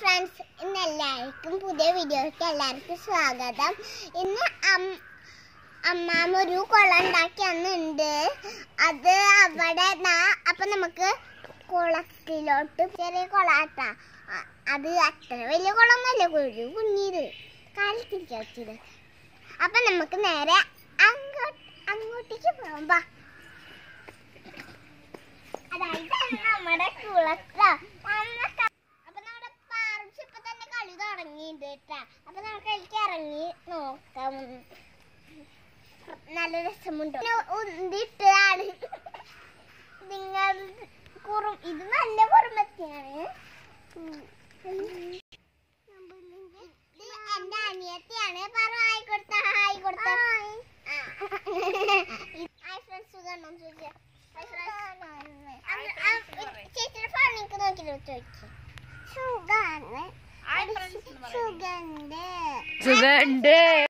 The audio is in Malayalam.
ഫ്രണ്ട്സ് ഇന്ന് എല്ലാവർക്കും പുതിയ വീഡിയോയ്ക്ക് എല്ലാവർക്കും സ്വാഗതം ഇന്ന് അം- അമ്മാമ്മ ഒരു കുളം ഉണ്ടാക്കി അന്നുണ്ട് അത് അവിടെ നാ- അപ്പൊ നമുക്ക് കുളത്തിലോട്ട് ചെറിയ കുളാട്ടാ അ- അത് അത്ര വലിയ കുളമൊന്നുമല്ല ഒരു കുഞ്ഞിത് കാലത്തിരിക്ക വെച്ചത് അപ്പൊ നമുക്ക് നേരെ അങ്ങോട്ട് അങ്ങോട്ടേക്ക് പോകാം ബാ അതായത് നമ്മുടെ കുളത്ത അപ്പൊ നമ്മുടെ പാർട്സ് ഇപ്പൊ തന്നെ കളി തുടങ്ങിയിട്ടുണ്ട് കേട്ടാ അപ്പൊ നമുക്ക് അതിലേക്ക് ഇറങ്ങി നോക്കാം നല്ല രസമുണ്ട് പിന്നെ ഉന്തിട്ടാണ് നിങ്ങൾ കുറും ഇത് നല്ല കുറുമത്തിയാണ് ഇത് എന്റെ അനിയത്തിയാണ് പറ ഹായ് കൊടുത്ത ഹായ് കൊടുത്ത ഹായ് ഫ്രണ്ട്സ് സുഖം ചോദിച്ചാ ചേച്ചിയുടെ ഫോൺ എനിക്ക് നോക്കിയിട്ട് ചോദിച്ചു സുഖാണ് സുഖണ്ട് സുഖണ്ട്